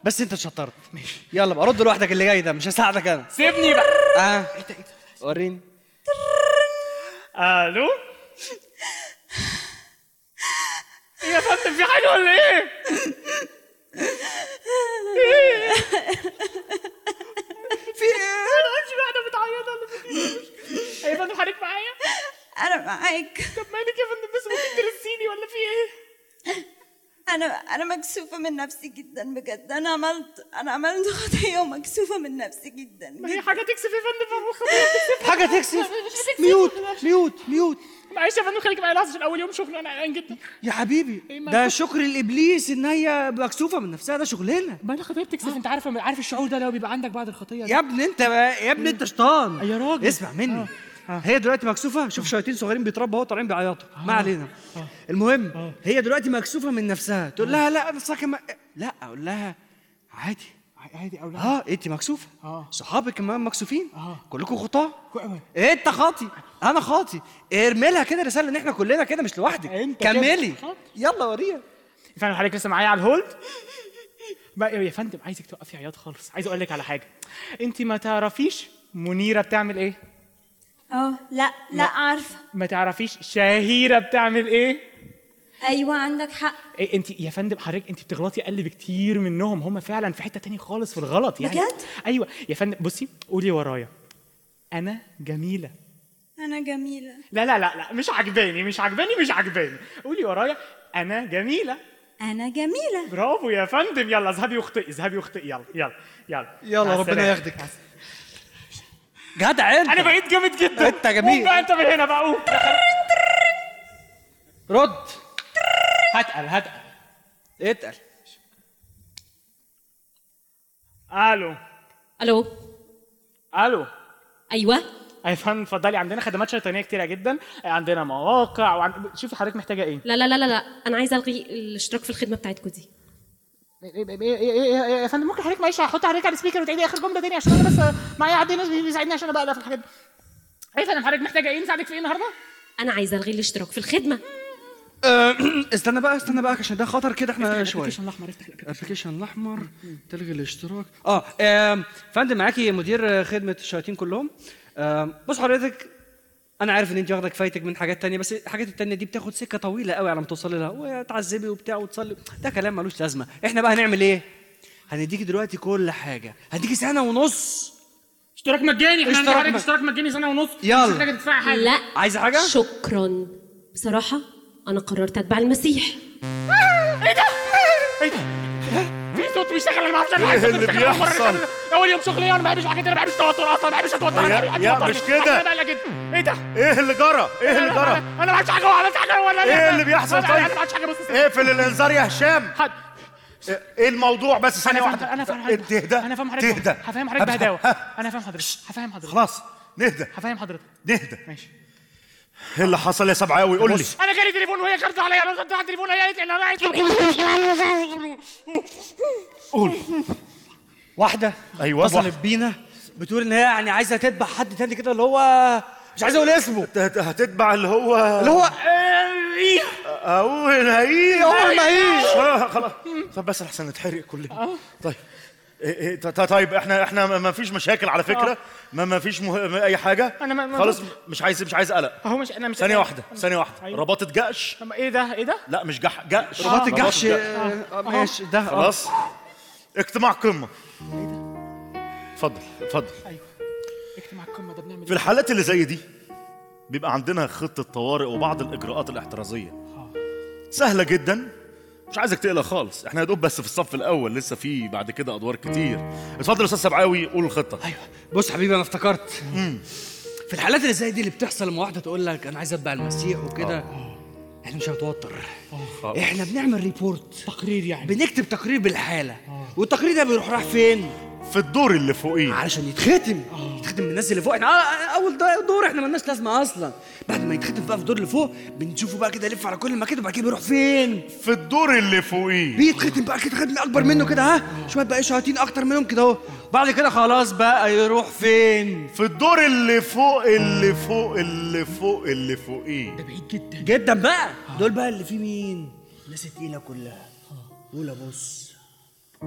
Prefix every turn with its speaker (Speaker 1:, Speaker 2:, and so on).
Speaker 1: بس انت شطرت ماشي يلا بقى رد لوحدك اللي جاي ده مش هساعدك انا
Speaker 2: سيبني بقى
Speaker 1: اه وريني
Speaker 2: الو إيه يا فندم في حاجه ولا ايه؟ ايه؟
Speaker 1: في ايه
Speaker 2: انا مش واحده بتعيط ولا في ايه؟ يا فندم حضرتك معايا؟
Speaker 3: انا معاك
Speaker 2: طب مالك يا فندم بس ممكن ترسيني ولا في ايه؟
Speaker 3: انا انا مكسوفه من نفسي جدا بجد انا عملت انا عملت خطيه ومكسوفه من نفسي جدا
Speaker 2: ما هي حاجه تكسف يا فندم خبير
Speaker 1: حاجه تكسف ميوت ميوت ميوت
Speaker 2: معلش يا فندم خليك معايا لحظه عشان اول يوم شغل انا قلقان جدا
Speaker 1: يا حبيبي
Speaker 2: إيه ما
Speaker 1: ده
Speaker 2: كنت-
Speaker 1: شكر الابليس ان هي مكسوفه من نفسها ده شغلنا
Speaker 2: ما انا خطيه بتكسف انت عارف عارف الشعور ده لو بيبقى عندك بعد الخطيه
Speaker 1: يا ابني انت بقى يا ابني انت شيطان
Speaker 2: يا راجل.
Speaker 1: اسمع مني هي دلوقتي مكسوفه شوف شياطين صغيرين بيتربوا اهو طالعين بيعيطوا ما علينا المهم هي دلوقتي مكسوفه من نفسها تقول لها لا انا ساكن م- لا اقول لها عادي
Speaker 2: عادي او لا
Speaker 1: اه انت مكسوفه
Speaker 2: آه.
Speaker 1: صحابك كمان مكسوفين
Speaker 2: آه.
Speaker 1: كلكم خطاه
Speaker 2: كويس.
Speaker 1: انت خاطي انا خاطي ارمي لها كده رساله ان احنا كلنا كده مش لوحدك
Speaker 2: انت كده
Speaker 1: كملي
Speaker 2: خاطي.
Speaker 1: يلا وريها
Speaker 2: يا فندم حضرتك لسه معايا على الهولد بقى يا فندم عايزك توقفي عياط خالص عايز اقول لك على حاجه انت ما تعرفيش منيره بتعمل ايه
Speaker 3: اه لا لا عارفه
Speaker 2: ما تعرفيش شهيره بتعمل ايه
Speaker 3: ايوه عندك حق
Speaker 2: إيه انت يا فندم حضرتك انت بتغلطي اقل بكتير منهم هم فعلا في حته تاني خالص في الغلط يعني
Speaker 3: بجد؟
Speaker 2: ايوه يا فندم بصي قولي ورايا انا جميله
Speaker 3: انا جميله
Speaker 2: لا لا لا لا مش عجباني مش عجباني مش عجباني قولي ورايا انا جميله
Speaker 3: انا جميله
Speaker 2: برافو يا فندم يلا اذهبي واخطئي اذهبي واخطئي يلا يلا يلا
Speaker 1: يلا
Speaker 2: مع
Speaker 1: ربنا
Speaker 2: السلامة.
Speaker 1: ياخدك. جدع انت
Speaker 2: انا بقيت جامد جدا
Speaker 1: انت جميل.
Speaker 2: قوم بقى انت من هنا بقى قوم
Speaker 1: رد
Speaker 2: هتقل هتقل
Speaker 1: اتقل
Speaker 2: الو
Speaker 4: الو
Speaker 2: الو
Speaker 4: ايوه
Speaker 2: يا فندم اتفضلي عندنا خدمات شيطانيه كتيره جدا عندنا مواقع وعند... شوفي حضرتك محتاجه ايه
Speaker 4: لا لا لا لا لا انا عايزه الغي الاشتراك في الخدمه بتاعتكم دي
Speaker 2: إيه- إيه- إيه- إيه- يا فندم ممكن حضرتك معلش هحط حضرتك على السبيكر وتعيدي اخر جمله تاني عشان انا بس معايا حد ناس بيساعدني عشان ابقى في الحاجات دي ايه يا فندم حضرتك محتاجه ايه نساعدك في ايه النهارده؟
Speaker 4: انا عايزه الغي الاشتراك في الخدمه
Speaker 1: أه، استنى بقى استنى بقى عشان ده خطر كده احنا شويه
Speaker 2: الابلكيشن الاحمر افتح الابلكيشن
Speaker 1: الابلكيشن الاحمر تلغي الاشتراك اه آم، فندم معاكي مدير خدمه الشياطين كلهم آم، بص حضرتك انا عارف ان انت واخده كفايتك من حاجات تانية بس الحاجات التانية دي بتاخد سكه طويله قوي على ما توصلي لها وتعذبي وبتاع وتصلي ده كلام ملوش لازمه احنا بقى هنعمل ايه هنديكي دلوقتي كل حاجه هديكي سنه ونص
Speaker 2: اشتراك مجاني احنا
Speaker 1: اشتراك
Speaker 2: اشتراك
Speaker 1: م-
Speaker 2: اشتراك مجاني سنه ونص
Speaker 1: يلا.
Speaker 2: مش محتاجه تدفعي حاجه
Speaker 4: لا
Speaker 1: عايزه حاجه
Speaker 4: شكرا بصراحه انا قررت اتبع المسيح
Speaker 2: ايه ده؟ ايه ده؟ في صوت بيشتغل انا ما اعرفش انا عايز
Speaker 5: إيه اللي
Speaker 2: صوت بيشتغل. أول مرة
Speaker 5: بيحصل؟
Speaker 2: أشتغل. اول يوم شغلي انا ما بحبش حاجات انا ما بحبش توتر اصلا ما بحبش اتوتر أنا
Speaker 5: يا-
Speaker 2: ما بحبش
Speaker 5: يا
Speaker 2: أتوتر.
Speaker 5: مش كده.
Speaker 2: أنا بقلق جدا. ايه ده؟
Speaker 5: ايه اللي جرى ايه اللي جرى
Speaker 2: انا ما عملتش حاجه ولا عملت حاجه ولا
Speaker 5: ايه اللي بيحصل
Speaker 2: انا
Speaker 5: طيب؟
Speaker 2: انا ما عملتش حاجه بص
Speaker 5: اقفل الانذار يا هشام
Speaker 2: حد
Speaker 5: ايه الموضوع بس ثانيه
Speaker 2: انا
Speaker 5: واحده
Speaker 2: فاهم انا فاهم حضرتك
Speaker 5: تهدى
Speaker 2: انا فاهم حضرتك
Speaker 5: تهدى
Speaker 2: هفهم حضرتك
Speaker 5: هفهم-
Speaker 2: بهداوه
Speaker 5: ها،
Speaker 2: انا فاهم حضرتك هفهم حضرتك
Speaker 5: خلاص نهدى
Speaker 2: هفهم حضرتك
Speaker 5: نهدى
Speaker 2: ماشي
Speaker 5: ايه اللي حصل يا سبعاوي قول لي
Speaker 1: بص.
Speaker 2: انا جالي تليفون وهي كانت عليا انا كنت على التليفون هي قالت لي ان انا عايز
Speaker 5: قول
Speaker 1: واحده
Speaker 5: أيوة،
Speaker 1: اتصلت
Speaker 5: واحدة.
Speaker 1: بينا بتقول ان هي يعني عايزه تتبع حد تاني كده اللي هو مش عايز اقول اسمه
Speaker 5: هت- هت- هتتبع اللي هو
Speaker 1: اللي هو
Speaker 2: ايه
Speaker 5: اول هي
Speaker 1: أول ما هي.
Speaker 5: آه، خلاص طب بس احسن نتحرق كلنا طيب إيه إيه ط- ط- طيب احنا احنا ما- ما فيش مشاكل على فكره ما ما فيش مه... اي حاجه
Speaker 2: أنا ما- ما-
Speaker 5: خلاص مش عايز مش عايز قلق
Speaker 2: اهو مش انا مش
Speaker 5: ثانيه واحده ثانيه واحده
Speaker 2: أيوة.
Speaker 5: رباطه جأش
Speaker 2: طب ايه ده ايه ده
Speaker 5: لا مش جح جأش
Speaker 1: رباط الجحش
Speaker 5: جأش.
Speaker 1: آه، آه، ماشي ده آه.
Speaker 5: خلاص اجتماع قمه اتفضل اتفضل
Speaker 2: ايوه اجتماع القمه ده بنعمل
Speaker 5: في الحالات اللي زي دي بيبقى عندنا خطة طوارئ وبعض الإجراءات الاحترازية سهلة جدا مش عايزك تقلق خالص احنا يا دوب بس في الصف الأول لسه في بعد كده أدوار كتير اتفضل يا أستاذ سبعاوي قول الخطة
Speaker 1: ايوه بص حبيبي انا افتكرت في الحالات اللي زي دي اللي بتحصل لما واحده تقول لك انا عايز اتبع المسيح وكده احنا مش هنتوتر احنا بنعمل ريبورت
Speaker 2: تقرير يعني
Speaker 1: بنكتب تقرير بالحاله والتقرير ده بيروح رايح فين
Speaker 5: في الدور اللي فوقيه
Speaker 1: علشان يتختم يتختم من الناس اللي فوق احنا آه، اول دا- دور احنا مالناش لازمه اصلا بعد ما يتختم بقى في الدور اللي فوق بنشوفه بقى كده يلف على كل المكاتب وبعد كده بيروح فين
Speaker 5: في الدور اللي فوقيه
Speaker 1: بيتختم بقى كده ختم اكبر منه كده ها شويه بقى شياطين اكتر منهم كده اهو بعد كده خلاص بقى يروح فين
Speaker 5: في الدور اللي فوق اللي فوق اللي فوق اللي فوقيه
Speaker 2: بعيد جدا
Speaker 1: جدا بقى دول بقى اللي فيه مين الناس التقيله كلها دول بص